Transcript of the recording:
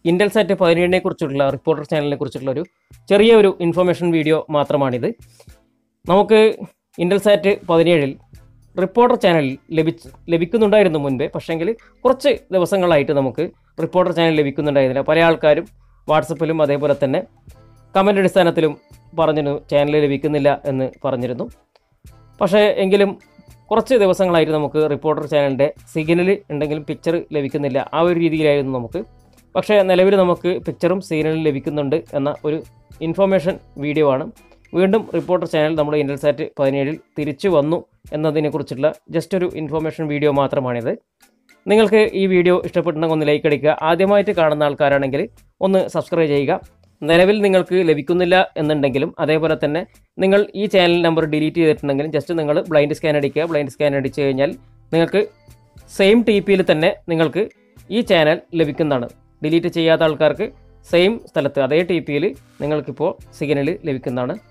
ഇൻ്റൽസാറ്റ് പതിനേഴിനെ കുറിച്ചുള്ള റിപ്പോർട്ടർ ചാനലിനെ കുറിച്ചുള്ള ഒരു ചെറിയ ഒരു ഇൻഫർമേഷൻ വീഡിയോ മാത്രമാണിത് നമുക്ക് ഇൻ്റൽസാറ്റ് പതിനേഴിൽ റിപ്പോർട്ടർ ചാനലിൽ ലഭിച്ച് ലഭിക്കുന്നുണ്ടായിരുന്നു മുൻപേ പക്ഷേങ്കിൽ കുറച്ച് ദിവസങ്ങളായിട്ട് നമുക്ക് റിപ്പോർട്ടർ ചാനൽ ലഭിക്കുന്നുണ്ടായിരുന്നില്ല പല ആൾക്കാരും വാട്സപ്പിലും അതേപോലെ തന്നെ കമൻ്റ് അടിസ്ഥാനത്തിലും പറഞ്ഞിരുന്നു ചാനൽ ലഭിക്കുന്നില്ല എന്ന് പറഞ്ഞിരുന്നു പക്ഷേ എങ്കിലും കുറച്ച് ദിവസങ്ങളായിട്ട് നമുക്ക് റിപ്പോർട്ടർ ചാനലിൻ്റെ സിഗ്നൽ ഉണ്ടെങ്കിലും പിക്ചർ ലഭിക്കുന്നില്ല ആ ഒരു രീതിയിലായിരുന്നു നമുക്ക് പക്ഷേ നിലവിൽ നമുക്ക് പിക്ചറും സിഗ്നലും ലഭിക്കുന്നുണ്ട് എന്ന ഒരു ഇൻഫർമേഷൻ വീഡിയോ ആണ് വീണ്ടും റിപ്പോർട്ടർ ചാനൽ നമ്മുടെ ഇൻ്റൽസാറ്റ് പതിനേഴിൽ തിരിച്ചു വന്നു എന്നതിനെക്കുറിച്ചുള്ള ജസ്റ്റ് ഒരു ഇൻഫർമേഷൻ വീഡിയോ മാത്രമാണിത് നിങ്ങൾക്ക് ഈ വീഡിയോ ഇഷ്ടപ്പെട്ടുണ്ടെങ്കിൽ ഒന്ന് ലൈക്ക് അടിക്കുക ആദ്യമായിട്ട് കാണുന്ന ആൾക്കാരാണെങ്കിൽ ഒന്ന് സബ്സ്ക്രൈബ് ചെയ്യുക നിലവിൽ നിങ്ങൾക്ക് ലഭിക്കുന്നില്ല എന്നുണ്ടെങ്കിലും അതേപോലെ തന്നെ നിങ്ങൾ ഈ ചാനൽ നമ്പർ ഡിലീറ്റ് ചെയ്തിട്ടുണ്ടെങ്കിലും ജസ്റ്റ് നിങ്ങൾ ബ്ലൈൻഡ് സ്കാൻ അടിക്കുക ബ്ലൈൻഡ് സ്കാൻ അടിച്ചു കഴിഞ്ഞാൽ നിങ്ങൾക്ക് സെയിം ടി പിയിൽ തന്നെ നിങ്ങൾക്ക് ഈ ചാനൽ ലഭിക്കുന്നതാണ് ഡിലീറ്റ് ചെയ്യാത്ത ആൾക്കാർക്ക് സെയിം സ്ഥലത്ത് അതേ ടി പിയിൽ നിങ്ങൾക്കിപ്പോൾ സിഗ്നൽ ലഭിക്കുന്നതാണ്